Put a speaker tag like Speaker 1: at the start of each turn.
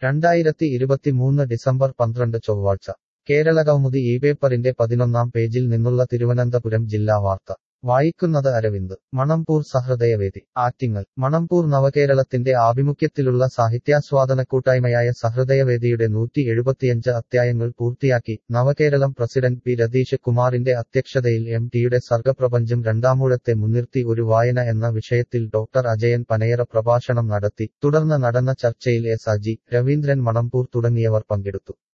Speaker 1: രണ്ടായിരത്തി ഇരുപത്തിമൂന്ന് ഡിസംബർ പന്ത്രണ്ട് ചൊവ്വാഴ്ച കേരളകൗമുദി ഈ പേപ്പറിന്റെ പതിനൊന്നാം പേജിൽ നിന്നുള്ള തിരുവനന്തപുരം ജില്ലാ വാർത്ത വായിക്കുന്നത് അരവിന്ദ് മണമ്പൂർ സഹൃദയവേദി ആറ്റിങ്ങൽ മണമ്പൂർ നവകേരളത്തിന്റെ ആഭിമുഖ്യത്തിലുള്ള സാഹിത്യാസ്വാദനക്കൂട്ടായ്മയായ സഹൃദയവേദിയുടെ നൂറ്റി എഴുപത്തിയഞ്ച് അധ്യായങ്ങൾ പൂർത്തിയാക്കി നവകേരളം പ്രസിഡന്റ് പി രതീഷ് കുമാറിന്റെ അധ്യക്ഷതയിൽ എം ടിയുടെ സർഗപ്രപഞ്ചം രണ്ടാമൂഴത്തെ മുൻനിർത്തി ഒരു വായന എന്ന വിഷയത്തിൽ ഡോക്ടർ അജയൻ പനയറ പ്രഭാഷണം നടത്തി തുടർന്ന് നടന്ന ചർച്ചയിൽ എസ് അജി രവീന്ദ്രൻ മണമ്പൂർ തുടങ്ങിയവർ പങ്കെടുത്തു